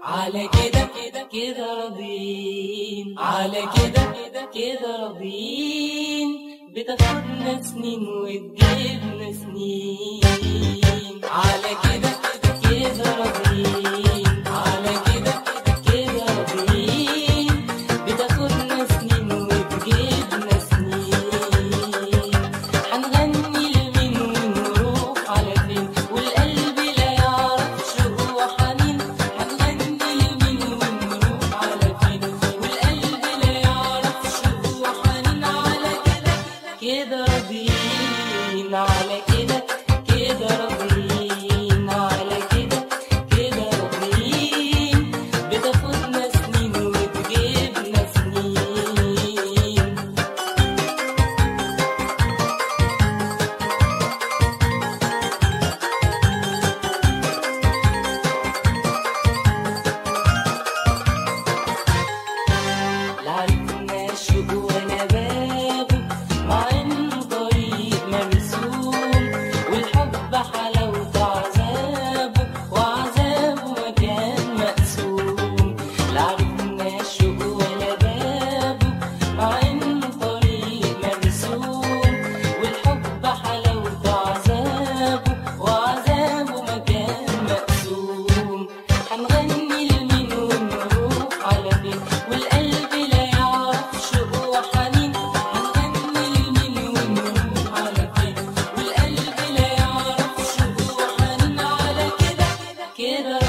على كده كده كده راضين على كده كده كده راضين بتاخدنا سنين وتجيبنا سنين على كده كده كده راضين على كده كده كده راضين بتاخدنا سنين وتجيبنا سنين هنغني لمين ونروح على فين والقلب لا يعرف شوق وحنين هنغني لمين ونروح على فين والقلب لا يعرف شوق وحنين على كده كده راضيين على كده كده راضيين على كده كده راضيين بتاخدنا سنين وتجيبنا سنين لا عرفنا شوق ولا بابه مع انه طريق مرسوم والحب حلاوته عذابه وعذابه مكان مقسوم لا عرفنا شوق ولا بابه مع انه طريق مرسوم والحب حلاوته عذابه وعذابه مكان مقسوم هنغني لمين ونروح على فين والقلب لا يعرف شوق وحنين هنغني لمين ونروح على فين والقلب لا يعرف شوق وحنين على كده كده